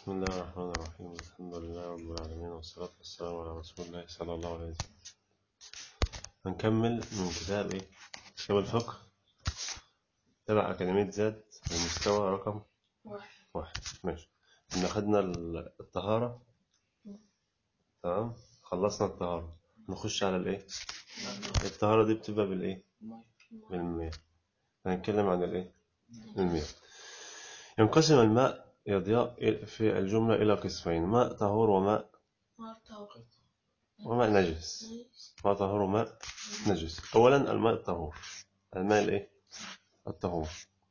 بسم الله الرحمن الرحيم الحمد لله رب العالمين والصلاة والسلام على رسول الله صلى الله عليه وسلم هنكمل من كتاب إيه؟ كتاب الفقه تبع أكاديمية زاد المستوى رقم واحد واحد ماشي إحنا خدنا ال- الطهارة تمام خلصنا الطهارة نخش على الإيه الطهارة دي بتبقى بالإيه بالمياه هنتكلم عن الإيه المياه ينقسم الماء يا ضياء في الجملة إلى قسمين ماء طهور وماء ماء طهور وماء نجس ماء طهور وماء نجس أولا الماء الطهور الماء الإيه؟ الطهور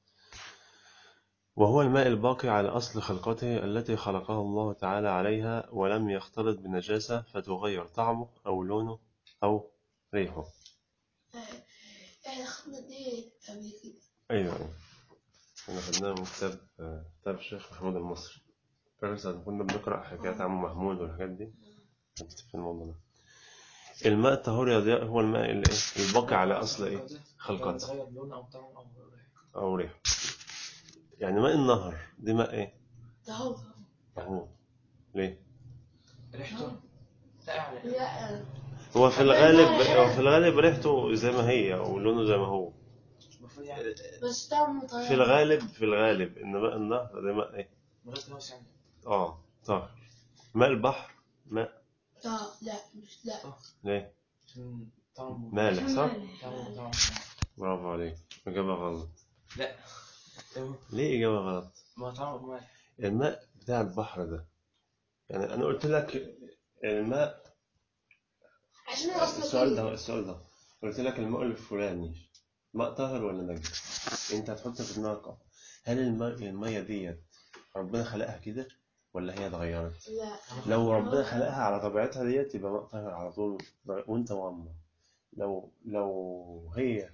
وهو الماء الباقي على أصل خلقته التي خلقه الله تعالى عليها ولم يختلط بنجاسة فتغير طعمه أو لونه أو ريحه احنا خدنا دي قبل كده أيوة أيوة كنا خدناها من كتاب آه، كتاب الشيخ محمود المصري فاكر ساعة ما كنا بنقرأ حكايات عم محمود والحاجات دي كنت في الموضوع ده الماء الطهور يا ضياء هو الماء اللي إيه؟ الباقي على أصل إيه؟ خلقته تغير لون او طعم او ريحه أو ريحه يعني ماء النهر دي ماء إيه؟ طهور طهور ليه؟ ريحته لا يعني لا هو في الغالب هو في الغالب ريحته زي ما هي ولونه زي ما هو المفروض يعني بس طعمه طهور في الغالب في الغالب ان ماء النهر ده ماء ايه مرات نفس يعني اه طاهر ماء البحر ماء طهور لا مش لا ليه عشان طعمه مالح صح طعمه طعمه برافو عليك اجابه غلط لا تمام. ليه اجابه غلط ما طعمه مالح الماء بتاع البحر ده يعني انا قلت لك الماء عشان هو اصلا السؤال ده السؤال ده قلت لك الماء الفلاني ماء طاهر ولا نجس انت هتحط في دماغك هل الماء الميه ديت ربنا خلقها كده ولا هي اتغيرت لا لو ربنا خلقها على طبيعتها ديت يبقى ماء طاهر على طول وانت مغمض لو لو هي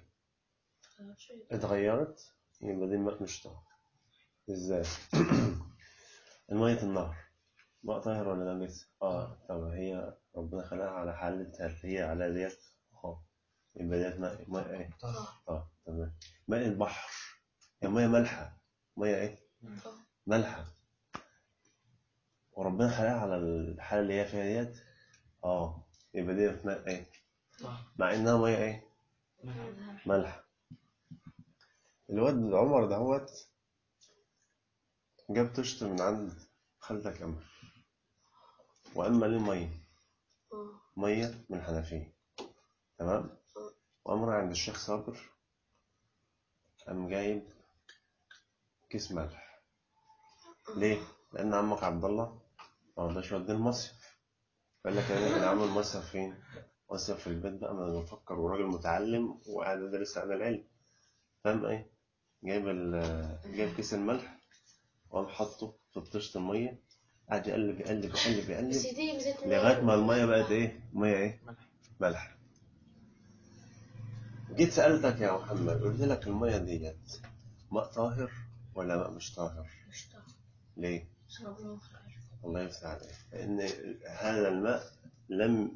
اتغيرت يبقى دي ماء مش طاهر ازاي المية النهر ماء طاهر ولا نجس اه طب هي ربنا خلقها على حالتها اللي هي على ديت اه يبقى ديت ماء ماء ايه طهور اه تمام ماء البحر هي مية مالحة مية ايه مالحة وربنا خلقها على الحالة اللي هي فيها ديت اه يبقى ديت ماء ايه طهر. مع انها مية ايه مالحة الواد عمر دهوت جاب طشت من عند خالتك أمل وأما ليه مية مية من الحنفية تمام وأمر عند الشيخ صابر قام جايب كيس ملح ليه؟ لأن عمك عبد الله ما رضاش يوديه المصيف فقال لك أنا اللي عامل مصيف فين؟ مصيف في البيت بقى ما أنا بفكر وراجل متعلم وقاعد أدرس على العلم فاهم إيه؟ جايب ال جايب كيس الملح وقام حاطه في طشت المية قعد يقلب يقلب يقلب يقلب بس دي ميزة لغاية ما المية بقت إيه؟ مية إيه؟ ملح. ملح جيت سألتك يا محمد قلت لك المية ديت ماء طاهر ولا ماء مش طاهر؟ مش طهور ليه؟ عشان ربنا خلقه. الله يفتح عليك لأن هذا الماء لم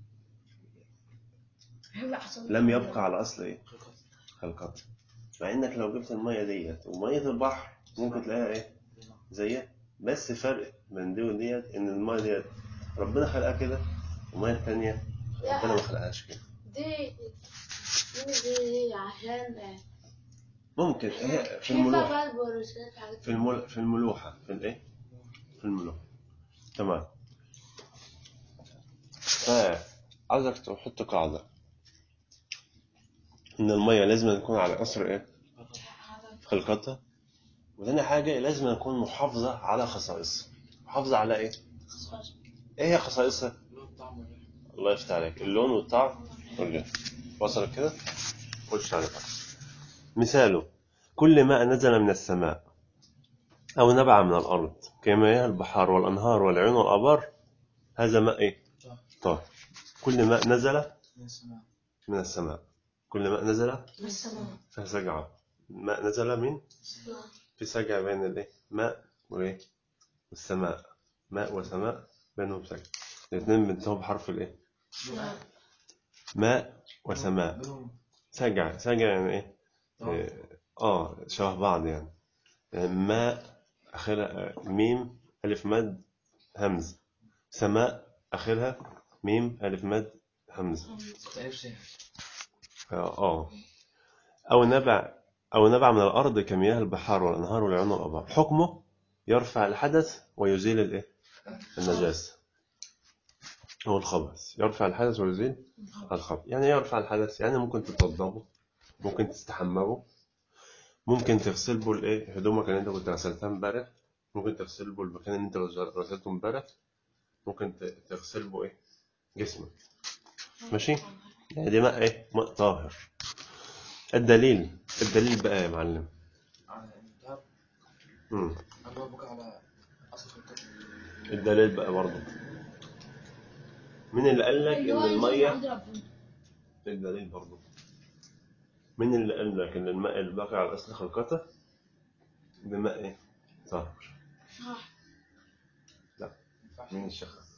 هو حصل لم يبقى على أصل إيه؟ خلقته مع إنك لو جبت المية ديت ومية البحر ممكن تلاقيها إيه؟ زيها بس فرق من دي وديت إن المية ديت ربنا خلقها كده والمية التانية ربنا ما خلقهاش كده دي دي دي, دي عشان ممكن هي في في الملوحة بقى البروسات حاجات في المل... في الملوحة في الايه؟ في الملوحة تمام فعايزك تحط قاعدة إن المية لازم تكون على أثر إيه؟ خلقتها وتاني حاجة لازم تكون محافظة على خصائصها محافظة على إيه؟ إيه هي خصائصها؟ لون طعم وريحه الله يفتح عليك اللون والطعم والريحة وصلت كده؟ خش على بعض مثاله كل ماء نزل من السماء أو نبع من الأرض كمياه البحار والأنهار والعيون والآبار هذا ماء إيه؟ طهر. طاهر كل ماء نزل من السماء من السماء كل ماء نزل السماء فسجع ماء نزل من في سجع بين الإيه؟ ماء وإيه؟ والسماء ماء وسماء بينهم سجع الاثنين بنتهم بحرف الإيه؟ ماء وسماء بينهم سجع سجع يعني إيه؟ طهر. إيه، آه شبه بعض يعني يعني ماء آخرها ميم ألف مد همز سماء آخرها ميم ألف مد همز كنت ألف شيء آه آه. أو نبع أو نبع من الأرض كمياه البحار والأنهار والعيون والأبار حكمه يرفع الحدث ويزيل الإيه؟ النجاسة هو الخبث يرفع الحدث ويزيل الخبث يعني إيه يرفع الحدث يعني ممكن تتوضبه ممكن تستحممه ممكن تغسل به الايه هدومك اللي انت كنت غسلتها امبارح ممكن تغسل به المكان اللي انت غسلته امبارح ممكن ت- تغسل به ايه جسمك ماشي يعني دي ماء ايه ماء طاهر الدليل الدليل بقى يا معلم على الذهب مم. أنا بقى على أصل الكتب الدليل بقى برضه مين اللي قال لك اللي ان هو يجوز الميه عند ربنا الدليل برضه مين اللي قال لك ان الماء الباقي على اصل خلقته ده ماء ايه طاهر صح مين الشخص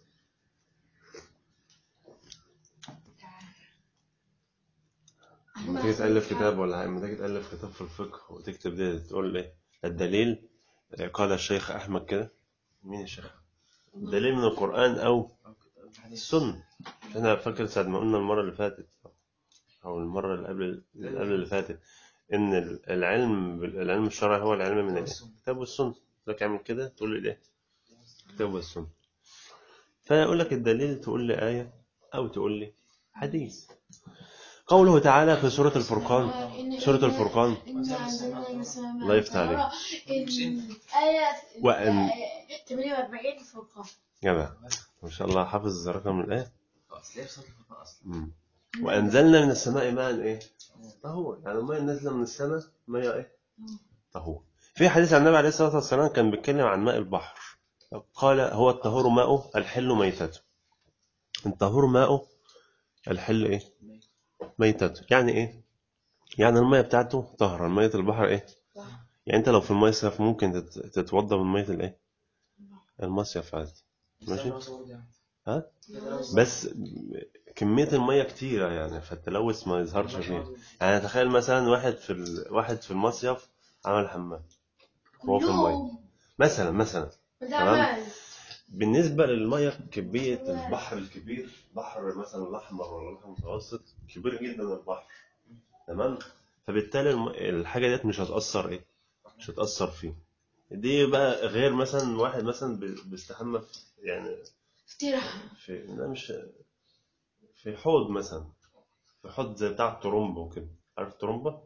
لما تيجي تألف كتاب ولا حاجة، لما تيجي تألف كتاب في الفقه وتكتب دي تقول ايه الدليل آه، قال الشيخ أحمد كده مين الشيخ دليل من القرآن أو الحديث السنة أنا فاكر ساعة ما قلنا المرة اللي فاتت أو المرة اللي قبل اللي قبل اللي فاتت إن العلم العلم الشرعي هو العلم من الكتاب والسنة لك اعمل كده تقول لي إيه الكتاب والسنة فيقول لك الدليل تقول لي آية أو تقول لي حديث قوله تعالى في سورة الفرقان سورة الفرقان إن أنزلنا من السماء الله يفتح عليك. إن آية وأن 48 فرقان جدع ما شاء الله حافظ رقم الآية أصل إيه بصوت الفقه أصلا مم. وأنزلنا من السماء ماء إيه طهور يعني الماء نازلة من السماء ماء إيه طهور في حديث عن النبي عليه الصلاة والسلام كان بيتكلم عن ماء البحر قال هو الطهور ماءه الحل ميتته الطهور ماءه الحل إيه ميتته يعني إيه يعني المية بتاعته طهرة مية البحر إيه يعني أنت لو في المصيف ممكن تت- تتوضى من مية الإيه المصيف عادي ماشي. ها؟ بس كمية المية كتيرة يعني فالتلوث ما يظهرش فيها يعني تخيل مثلا واحد في ال... واحد في المصيف عمل حمام هو في المية كلهم مثلا مثلا ده تمام. عمل بالنسبة للمية كمية البحر الكبير بحر مثلا الأحمر ولا البحر المتوسط كبير جدا البحر تمام فبالتالي الم... الحاجة ديت مش هتأثر إيه مش هتأثر فيه دي بقى غير مثلا واحد مثلا بي- بيستحمى في يعني كتير في لا مش في حوض مثلا في حوض زي بتاع الترومبا وكده عارف الترومبا؟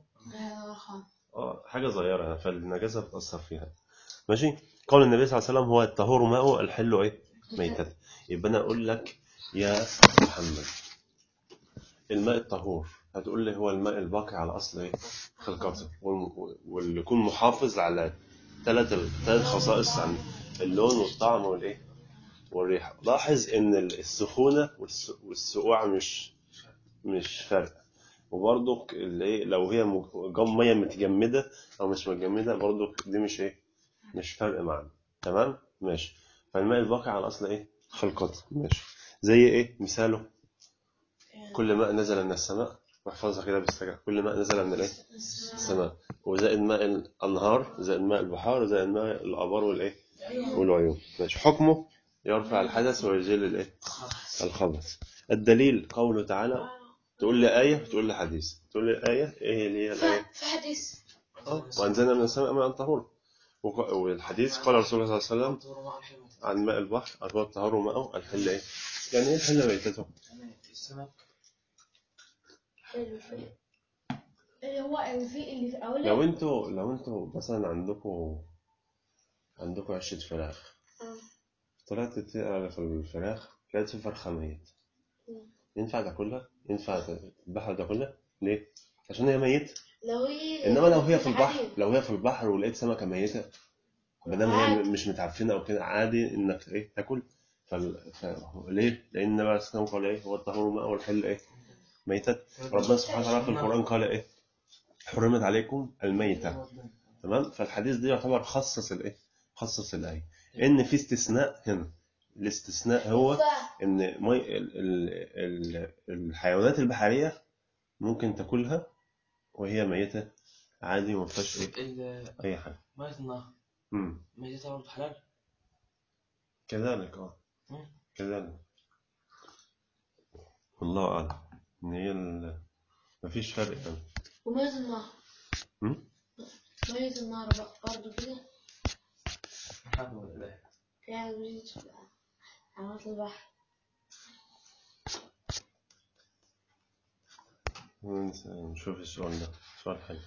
اه حاجة صغيرة يعني فالنجاسة بتأثر فيها ماشي قول النبي صلى الله عليه وسلم هو الطهور ماءه الحل ايه ميتة يبقى انا اقول لك يا محمد الماء الطهور هتقول لي هو الماء الباقي على اصل ايه خلقته والم- واللي يكون محافظ على ثلاث ثلاث خصائص عن اللون والطعم والايه والريحة لاحظ ان السخونة والس- والسقوعة مش مش فرق وبرضه اللي إيه لو هي مج- جم ميه متجمده او مش متجمده برضه دي مش ايه مش فرق معنا تمام ماشي فالماء الباقي على اصل ايه خلقته ماشي زي ايه مثاله كل ماء نزل من السماء واحفظها كده بالسجع كل ماء نزل من الايه السماء وزائد ماء الانهار زائد ماء البحار زائد ماء الابار والايه والعيون ماشي حكمه يرفع الحدث ويزيل الايه الخبث الدليل قوله تعالى تقول لي آية تقول لي حديث تقول لي آية إيه اللي هي الآية في حديث آه، وأنزلنا من السماء ماء طهور وق- والحديث قال رسول الله صلى الله عليه وسلم عن ماء البحر هو الطهور ماءه الحل إيه يعني إيه الحل ميتته السمك اللي في- اللي هو اللي في اللي في أول لو أنتوا لو أنتوا مثلا عندكم عندكم عشة فراخ آه. طلعت تقرا في الفراخ لقيت في فرخة ميت ينفع تاكلها؟ ينفع تذبحها وتاكلها؟ ليه؟ عشان هي ميتة لو هي انما لو هي في البحر الحديد. لو هي في البحر ولقيت سمكه ميته ما دام هي عادي. مش متعفنه او كده عادي انك ايه تاكل فال... ف... ليه؟ لان النبي عليه الصلاه والسلام قال ايه هو الطهور ماء والحل ايه؟ ميتة ربنا سبحانه وتعالى في القران قال ايه؟ حرمت عليكم الميتة تمام فالحديث ده يعتبر خصص الايه؟ خصص الايه ان في استثناء هنا الاستثناء هو ف- ان مي... ال... ال... ال... الحيوانات البحريه ممكن تاكلها وهي ميته عادي وما فيهاش ايه ال- اي حاجه مية النهر امم ميتها برضه حلال كذلك اه مم. كذلك والله أعلم إن هي ال... مفيش فرق يعني ومية النهر هم؟ مية النهر بقى برضه كده محمد والإله فيها بيجي في حيوانات البحر ونس- نشوف السؤال ده سؤال حلو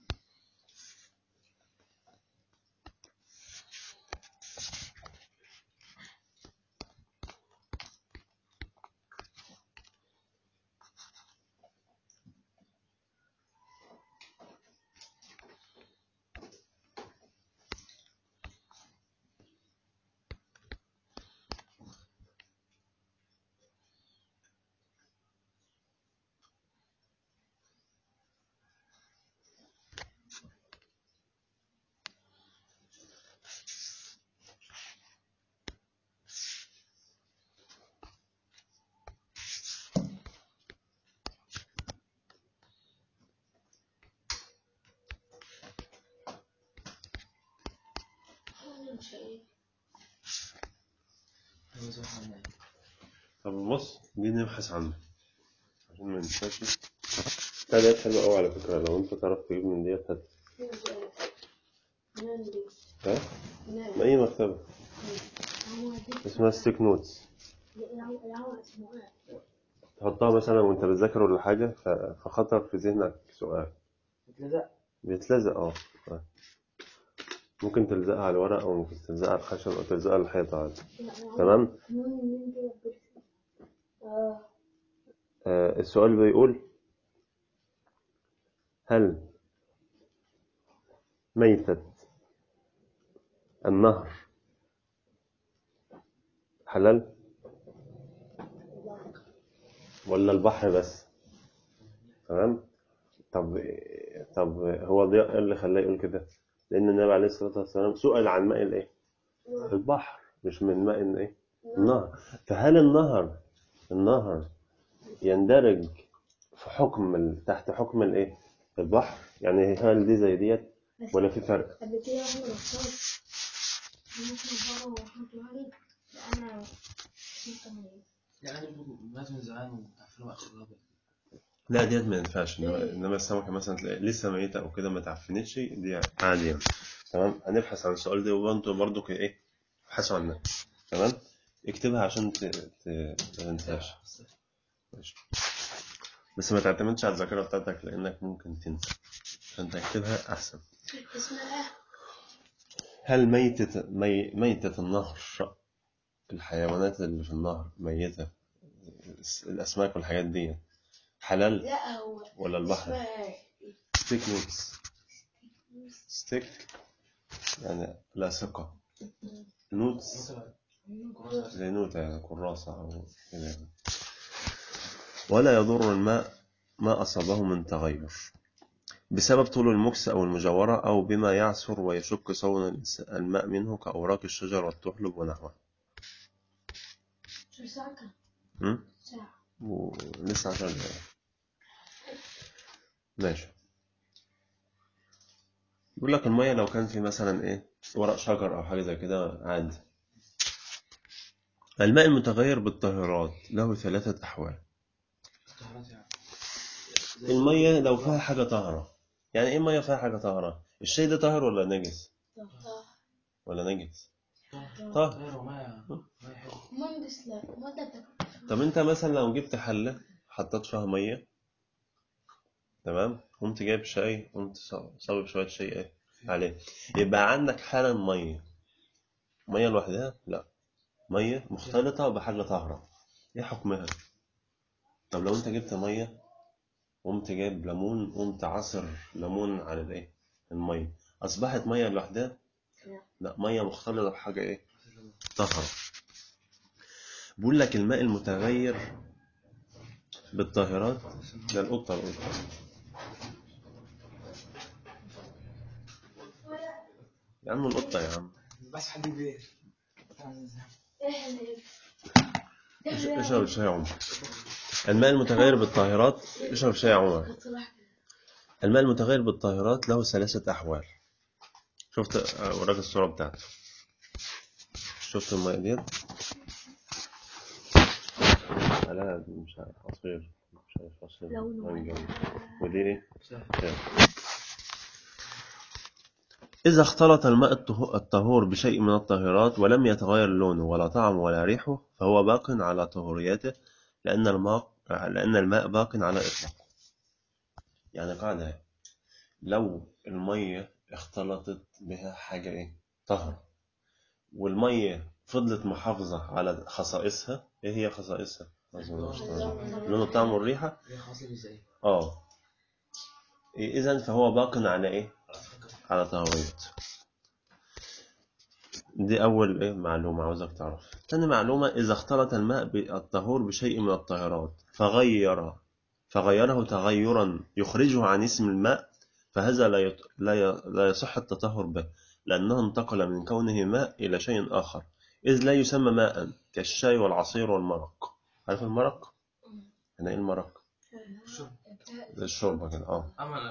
مش ايه هو زي محمد طب بص دي نبحث عنه عشان ما ننساش بتاع ديت حلوة أوي على فكرة لو أنت تعرف تجيب من ديت هات نعم دي ها؟ نعم من أي مكتبة هو دي اسمها ستيك نوتس الهوا اسمه ايه؟ تحطها مثلا وأنت بتذاكر ولا حاجة ف- فخطر في ذهنك سؤال اتلزق بيتلزق اه آه. ممكن تلزقها على الورق أو ممكن تلزقها على الخشب أو تلزقها على الحيطة عادي تمام اه آه السؤال بيقول هل ميتة النهر حلال ولا البحر بس تمام طب طب هو ضياء إيه اللي خلاه يقول كده لأن النبي عليه الصلاة والسلام سئل عن ماء الإيه البحر مش من ماء الإيه النهر فهل النهر النهر يندرج في حكم ال... تحت حكم الإيه البحر يعني هل دي زي ديت ولا في فرق قبل كده احنا بنختار ممكن بره وحط واحد انا كنت يعني مات من زمان وتعفنوا آخر الرابع لا ديت ما ينفعش انما انما السمكه مثلا تلاقي لسه ميته او كده ما تعفنتش دي عادي يعني تمام هنبحث عن السؤال ده وانتوا برضو ك- ايه ابحثوا عنها تمام اكتبها عشان ت... ت... ما تنساش ماشي. بس ما تعتمدش على الذاكره بتاعتك لانك ممكن تنسى فانت اكتبها احسن اسمها ايه؟ هل ميتة مي... ميتة النهر الحيوانات اللي في النهر ميتة الأسماك والحاجات دي حلال لا هو ولا البحر اسمها ايه؟ ستيك نوتس ستيك يعني لاصقة نوتس زي نوتة يعني كراسة أو كده يعني. ولا يضر الماء ما أصابه من تغير بسبب طول المكس أو المجاورة أو بما يعثر ويشك صون الماء منه كأوراق الشجر والتحلب ونحوه شو ساعة كان؟ م? ساعة ولسه عشان ماشي بيقول لك المية لو كان في مثلا ايه ورق شجر او حاجة زي كده عادي الماء المتغير بالطاهرات له ثلاثة أحوال طهرات يعني المية لو فيها حاجة طاهرة يعني ايه مية فيها حاجة طاهرة الشيء ده طاهر ولا نجس طه ولا نجس طهر طهر طهر وما ما يحب مهندس لا ما ده بتاكل طب انت مثلا لو جبت حلة حطيت فيها مية تمام قمت جايب شاي قمت صابب شوية شاي ايه عليه يبقى عندك حالا مية مية لوحدها لا مية مختلطة بحاجة طاهرة ايه حكمها طب لو انت جبت مية قمت جايب ليمون قمت عصر ليمون على الايه المية اصبحت مية لوحدها لا. لا مية مختلطة بحاجة ايه طاهرة بيقول لك الماء المتغير بالطاهرات ده القطة القطة يا عم القطة يا عم بس حد كبير ايه اش- اشرب الشاي يا عمر الماء المتغير بالطاهرات اشرب شاي يا عمر الماء المتغير بالطاهرات له ثلاثة أحوال شفت آه، وراك الصورة بتاعته شفت شفت المية ديت لا مش عارف عصير مش عارف عصير لونه مانجا ودي ايه سهل إذا اختلط الماء الطه- الطهور بشيء من الطاهرات ولم يتغير لونه ولا طعمه ولا ريحه فهو باق على طهوريته لأن الماء لأن الماء باق على إطلاقه يعني قاعدة لو المية اختلطت بها حاجة إيه طهر والمية فضلت محافظة على خصائصها إيه هي خصائصها؟ لون الطعم والريحة هي خاصة ازاي؟ اه إذا فهو باق على إيه؟ على طهويته دي أول إيه معلومة عاوزك تعرف تاني معلومة إذا اختلط الماء بالطهور بشيء من الطاهرات فغير فغيره تغيرا يخرجه عن اسم الماء فهذا لا يط... لا, ي... لا يصح التطهر به لأنه انتقل من كونه ماء إلى شيء آخر إذ لا يسمى ماء كالشاي والعصير والمرق عارف المرق؟ هنا إيه المرق؟ شرب زي الشوربة كده اه اما لا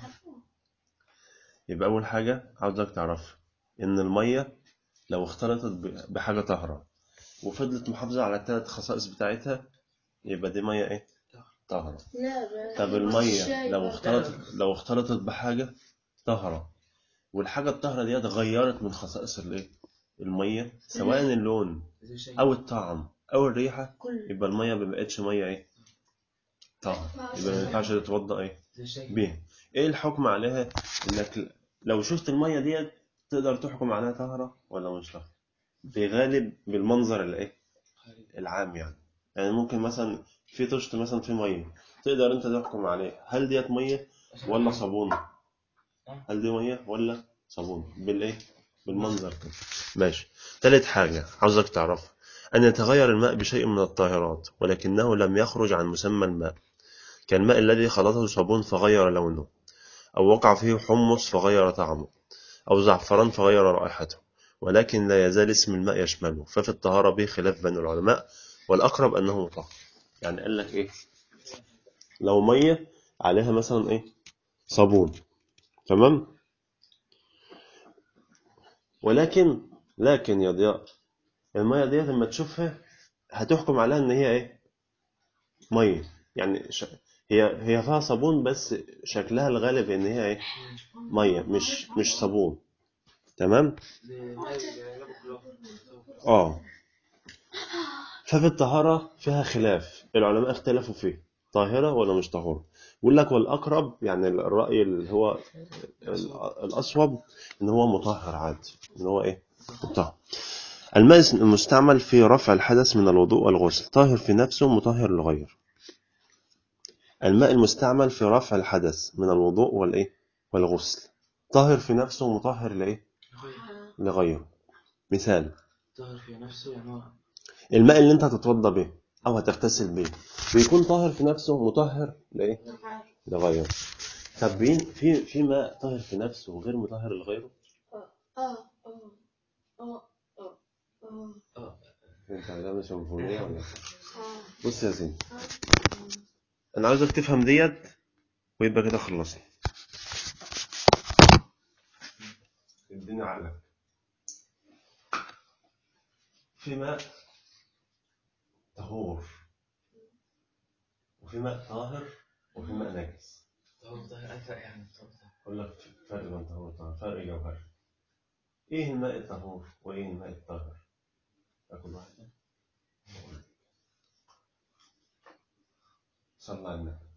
يبقى أول حاجة عاوزك تعرف إن المية لو اختلطت ب- بحاجة طاهرة وفضلت محافظة على الثلاث خصائص بتاعتها يبقى دي مية إيه؟ طاهرة لا طب المية الشاي لو بقى. اختلطت لو اختلطت بحاجة طاهرة والحاجة الطاهرة ديت غيرت من خصائص الإيه؟ المية سواء اللون زي شيء أو الطعم أو الريحة كله يبقى المية ما بقتش مية إيه؟ طاهرة يبقى ما ينفعش تتوضأ إيه؟ زي شيء بيها ايه الحكم عليها انك لو شفت الميه ديت تقدر تحكم عليها طاهره ولا مش طاهره بغالب بالمنظر الايه خارج العام يعني يعني ممكن مثلا في طشت مثلا في ميه تقدر انت تحكم عليه هل ديت ميه ولا صابون هل دي ميه ولا صابون بالايه بالمنظر كده ماشي تالت حاجه عاوزك تعرف ان يتغير الماء بشيء من الطاهرات ولكنه لم يخرج عن مسمى الماء كالماء الذي خلطه صابون فغير لونه أو وقع فيه حمص فغير طعمه أو زعفران فغير رائحته ولكن لا يزال اسم الماء يشمله ففي الطهارة به خلاف بين العلماء والأقرب أنه مطهر يعني قال لك إيه لو مية عليها مثلا إيه صابون تمام ولكن لكن يا ضياء المية ديت لما تشوفها هتحكم عليها إن هي إيه مية يعني ش... هي هي فيها صابون بس شكلها الغالب إن هي إيه مية مش مش صابون تمام زي ماء اللي جابوا كلوف اه ففي الطهارة فيها خلاف العلماء اختلفوا فيه طاهرة ولا مش طاهرة يقول لك والأقرب يعني الرأي اللي هو ال- الأصوب إن هو مطهر عادي إن هو إيه مطهر الماء المستعمل في رفع الحدث من الوضوء والغسل طاهر في نفسه مطهر لغيره الماء المستعمل في رفع الحدث من الوضوء والإيه والغسل طاهر في نفسه مطهر لإيه لغيره مثال طاهر في نفسه يعني هو الماء اللي انت هتتوضى به او هتغتسل به بيكون طاهر في نفسه مطهر لايه لغيره طب بين في في ماء طاهر في نفسه وغير مطهر لغيره اه اه اه اه اه اه انت هتعمل سيمفونيه ولا إيه؟ اه بص يا سيدي انا عاوزك تفهم ديت ويبقى كده خلصنا اديني عقلك في ماء طهور وفي ماء طاهر وفي ماء نجس طهور طاهر أكثر يعني طهور طاهر. أقول لك فرق بين طهور وطهور فرق جوهري إيه الماء الطهور وإيه الماء الطاهر؟ أكل واحدة صلى على النبي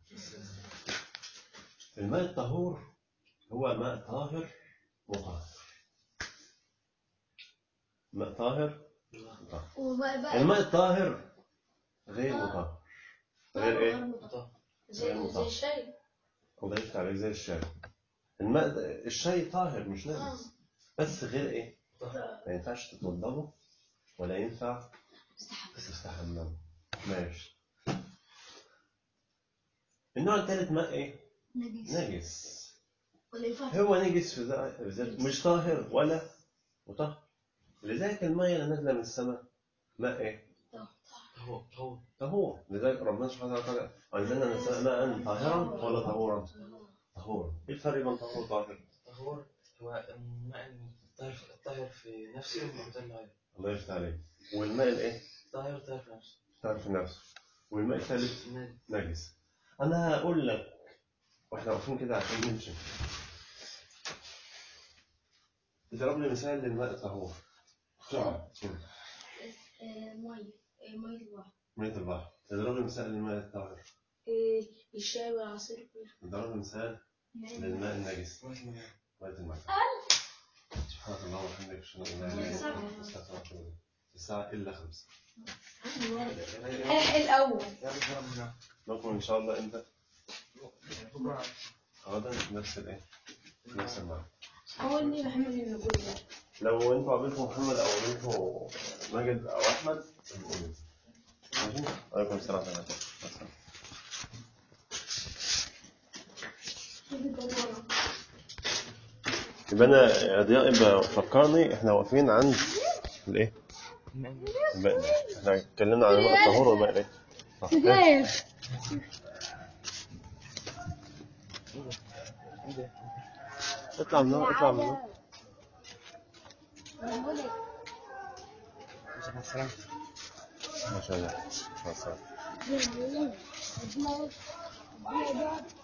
الماء الطهور هو ماء طاهر مطهر ماء طاهر مطهر وبقى بقى الماء الطاهر غير مطهر غير إيه؟ طهر. زي زي الشاي الله يفتح عليك زي الشاي الماء ده- الشاي طاهر مش نجس بس غير إيه؟ طهر. ما ينفعش تتوضبه ولا ينفع تستحمله ماشي النوع الثالث ماء ايه نجس نجس ولا ينفع هو نجس في ذا- في ذاته مش طاهر ولا مطهر لذلك المية اللي نازلة من السماء ماء ايه طهور طهور طهور لذلك ربنا سبحانه وتعالى أنزلنا من السماء ماء طاهرا ولا طهورا طهورا ايه الفرق بين طهور وطاهر طهور هو الماء الطاهر الطاهر في نفسه ومعتل لغيره الله يفتح عليك والماء الايه؟ طاهر طاهر في نفسه تعرف نفسه والماء الثالث نجس. نجس انا هقول لك واحنا واقفين كده عشان نمشي اضرب لي مثال للماء الطهور بسرعة آه، مية آه، مية البحر مية البحر اضرب لي مثال للماء الطاهر آه، الشاي والعصير اضرب لي مثال للماء النجس مية الماء سبحانك اللهم وبحمدك اشهد ان لا اله الا انت استغفرك واتوب اليك الساعة إلا خمسة الحق الأول نكمل إن شاء الله إمتى؟ غدا نفس الإيه؟ نفس المعنى هو اللي محمد اللي بيقول ده لو انتوا قابلتوا محمد او قابلتوا ماجد او احمد قولوا لي. ماشي عليكم السلام ورحمه الله وبركاته. يبقى انا يا ضياء يبقى فكرني احنا واقفين عند الايه؟ الماء احنا اتكلمنا عن الماء الطهور والماء الايه؟ صح. اطلع من هنا اطلع من هنا ما شاء الله مع السلامه السلام